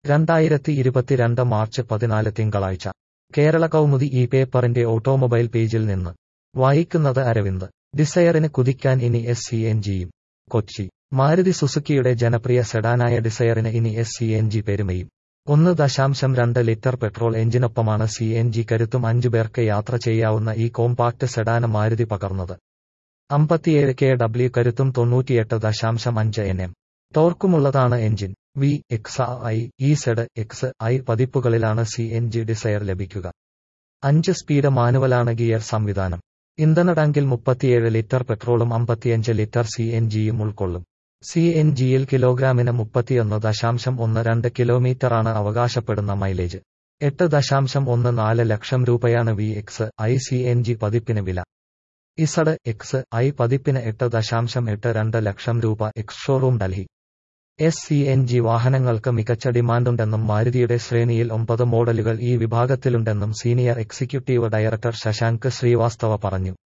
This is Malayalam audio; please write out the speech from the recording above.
രണ്ടായിരത്തി ഇരുപത്തിരണ്ട് മാർച്ച് പതിനാല് തിങ്കളാഴ്ച കേരള കൗമുദി ഈ പേപ്പറിന്റെ ഓട്ടോമൊബൈൽ പേജിൽ നിന്ന് വായിക്കുന്നത് അരവിന്ദ് ഡിസയറിന് കുതിക്കാൻ ഇനി എസ് സി എൻ ജിയും കൊച്ചി മാരുതി സുസുക്കിയുടെ ജനപ്രിയ സെഡാനായ ഡിസയറിന് ഇനി എസ് സി എൻ ജി പെരുമയും ഒന്ന് ദശാംശം രണ്ട് ലിറ്റർ പെട്രോൾ എഞ്ചിനൊപ്പമാണ് സി എൻ ജി കരുത്തും അഞ്ചു പേർക്ക് യാത്ര ചെയ്യാവുന്ന ഈ കോമ്പാക്ട് സെഡാന് മാരുതി പകർന്നത് അമ്പത്തിയേഴ് കെ ഡബ്ല്യു കരുത്തും തൊണ്ണൂറ്റിയെട്ട് ദശാംശം അഞ്ച് എൻ എം ടോർക്കുമുള്ളതാണ് engine V X I E Z X I പതിപ്പുകളിലാണ് സി എൻ ജി ഡിസയർ ലഭിക്കുക അഞ്ച് സ്പീഡ് മാനുവലാണ് ഗിയർ സംവിധാനം ഇന്ധന ടാങ്കിൽ മുപ്പത്തിയേഴ് ലിറ്റർ പെട്രോളും അമ്പത്തിയഞ്ച് ലിറ്റർ സി എൻ ജിയും ഉൾക്കൊള്ളും സി എൻ ജിയിൽ കിലോഗ്രാമിന് മുപ്പത്തിയൊന്ന് ദശാംശം ഒന്ന് രണ്ട് കിലോമീറ്ററാണ് അവകാശപ്പെടുന്ന മൈലേജ് എട്ട് ദശാംശം ഒന്ന് നാല് ലക്ഷം രൂപയാണ് V X I C N G പതിപ്പിന് വില ഇസഡ് എക്സ് ഐ പതിപ്പിന് എട്ട് ദശാംശം എട്ട് രണ്ട് ലക്ഷം രൂപ ex showroom Delhi S C N G വാഹനങ്ങൾക്ക് മികച്ച ഡിമാൻഡുണ്ടെന്നും മാരുതിയുടെ ശ്രേണിയിൽ ഒമ്പത് മോഡലുകൾ ഈ വിഭാഗത്തിലുണ്ടെന്നും senior executive director Shashank Srivastava പറഞ്ഞു